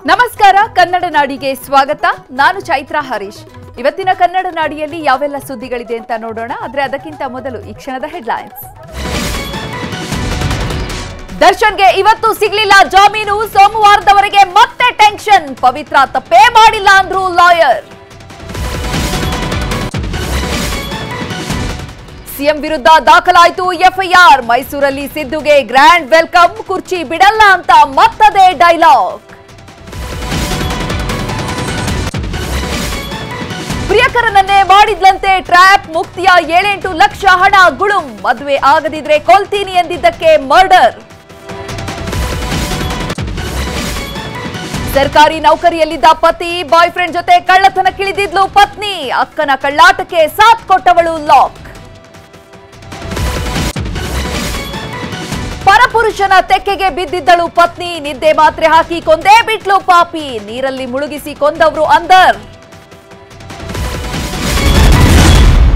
ನಮಸ್ಕಾರ ಕನ್ನಡ ನಾಡಿಗೆ ಸ್ವಾಗತ ನಾನು ಚೈತ್ರಾ ಹರೀಶ್ ಇವತ್ತಿನ ಕನ್ನಡ ನಾಡಿಯಲ್ಲಿ ಯಾವೆಲ್ಲ ಸುದ್ದಿಗಳಿದೆ ಅಂತ ನೋಡೋಣ ಆದ್ರೆ ಅದಕ್ಕಿಂತ ಮೊದಲು ಈ ಕ್ಷಣದ ಹೆಡ್ಲೈನ್ಸ್ ದರ್ಶನ್ಗೆ ಇವತ್ತು ಸಿಗ್ಲಿಲ್ಲ ಜಾಮೀನು ಸೋಮವಾರದವರೆಗೆ ಮತ್ತೆ ಟೆನ್ಷನ್ ಪವಿತ್ರ ತಪ್ಪೇ ಮಾಡಿಲ್ಲ ಅಂದ್ರು ಲಾಯರ್ ಸಿಎಂ ವಿರುದ್ಧ ದಾಖಲಾಯಿತು ಎಫ್ಐಆರ್ ಮೈಸೂರಲ್ಲಿ ಸಿದ್ದುಗೆ ಗ್ರ್ಯಾಂಡ್ ವೆಲ್ಕಮ್ ಕುರ್ಚಿ ಬಿಡಲ್ಲ ಅಂತ ಮತ್ತದೇ ಡೈಲಾಗ್ ಪ್ರಿಯಕರನನ್ನೇ ಮಾಡಿದ್ಲಂತೆ ಟ್ರ್ಯಾಪ್ ಮುಕ್ತಿಯ ಏಳೆಂಟು ಲಕ್ಷ ಹಣ ಗುಳುಂ ಮದುವೆ ಆಗದಿದ್ರೆ ಕೊಲ್ತೀನಿ ಎಂದಿದ್ದಕ್ಕೆ ಮರ್ಡರ್ ಸರ್ಕಾರಿ ನೌಕರಿಯಲ್ಲಿದ್ದ ಪತಿ ಬಾಯ್ ಫ್ರೆಂಡ್ ಜೊತೆ ಕಳ್ಳತನಕ್ಕಿಳಿದಿದ್ಲು ಪತ್ನಿ ಅಕ್ಕನ ಕಳ್ಳಾಟಕ್ಕೆ ಸಾಥ್ ಕೊಟ್ಟವಳು ಲಾಕ್ ಪರಪುರುಷನ ತೆಕ್ಕೆಗೆ ಬಿದ್ದಿದ್ದಳು ಪತ್ನಿ ನಿದ್ದೆ ಮಾತ್ರೆ ಹಾಕಿ ಕೊಂದೇ ಬಿಟ್ಲು ಪಾಪಿ ನೀರಲ್ಲಿ ಮುಳುಗಿಸಿ ಕೊಂದವರು ಅಂದರ್